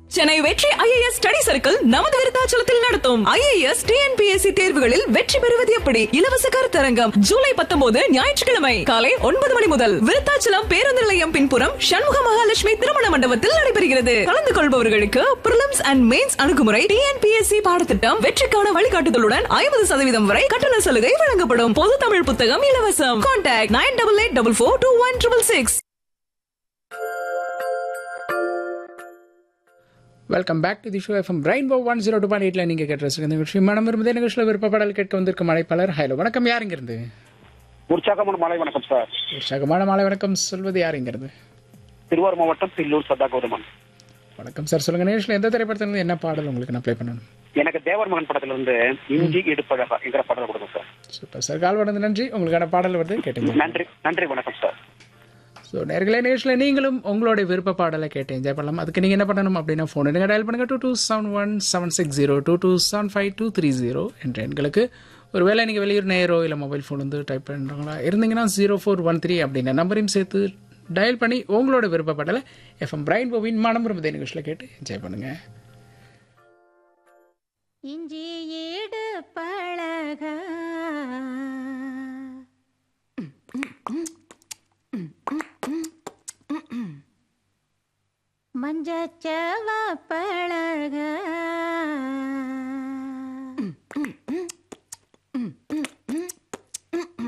சென்னை வெற்றி IAS study circle நமது விருத்தாச்சலத்தில் நடத்தும் ஐஏஎஸ் டிஎன்பிஎஸ்சி தேர்வுகளில் வெற்றி பெறுவது எப்படி இலவச கருத்தரங்கம் ஜூலை பத்தொன்பது ஞாயிற்றுக்கிழமை காலை ஒன்பது மணி முதல் விருத்தாச்சலம் பேருந்து நிலையம் பின்புறம் சண்முக மகாலட்சுமி திருமண மண்டபத்தில் நடைபெறுகிறது கலந்து கொள்பவர்களுக்கு பிரிலிம்ஸ் அண்ட் மெயின்ஸ் அணுகுமுறை டிஎன்பிஎஸ்சி பாடத்திட்டம் வெற்றிக்கான வழிகாட்டுதலுடன் ஐம்பது சதவீதம் வரை கட்டண சலுகை வழங்கப்படும் பொது தமிழ் புத்தகம் இலவசம் contact nine double eight double four two one triple six welcome back to the show FM rainbow one zero two point எயிட்ல நீங்க கேட்டு இந்த நிகழ்ச்சி மனம் விரும்புதே நிகழ்ச்சியில் விருப்பப்படல் கேட்க வந்திருக்கும் அழைப்பாளர் ஹலோ வணக்கம் யார் இங்கிருந்து உற்சாகமான மாலை வணக்கம் சார் உற்சாகமான மாலை வணக்கம் சொல்வது யார் இங்கிருந்து திருவாரூர் மாவட்டம் பில்லூர் சதா கௌதமன் வணக்கம் சார் சொல்லுங்க நிகழ்ச்சியில் எந்த திரைப்படத்திலிருந்து என்ன பாடல் உங்களுக்கு நான் ப்ளே பண்ணணும் எனக்கு தேவர் மகன் படத்துல இருந்து இஞ்சி இடுப்பழகா என்கிற பாடல் கொடுங்க சார் சூப்பர் சார் கால் வந்தது நன்றி உங்களுக்கான பாடல் வருது கேட்டீங்க நன்றி நன்றி வணக்கம் சார் ஸோ நேர்களே நிகழ்ச்சியில் நீங்களும் உங்களுடைய விருப்ப பாடலை கேட்டு என்ஜாய் பண்ணலாம் அதுக்கு நீங்கள் என்ன பண்ணணும் அப்படின்னா ஃபோன் எடுங்க டயல் பண்ணுங்க two two seven one seven six zero two two seven five two three zero என்ற எண்களுக்கு ஒருவேளை நீங்கள் வெளியூர் நேரோ இல்லை மொபைல் ஃபோன் வந்து டைப் பண்ணுறவங்களா இருந்தீங்கன்னா ஜீரோ ஃபோர் ஒன் த்ரீ அப்படின்ற நம்பரையும் சேர்த்து டயல் பண்ணி உங்களோட விருப்ப பாடலை எஃப்எம் பிரைன் போவின் மனம் விரும்புதே நிகழ்ச்சியில் கேட்டு என்ஜாய் பண்ணுங்கள் இஞ்சி ஈடு பழக மஞ்சச்சவ பழக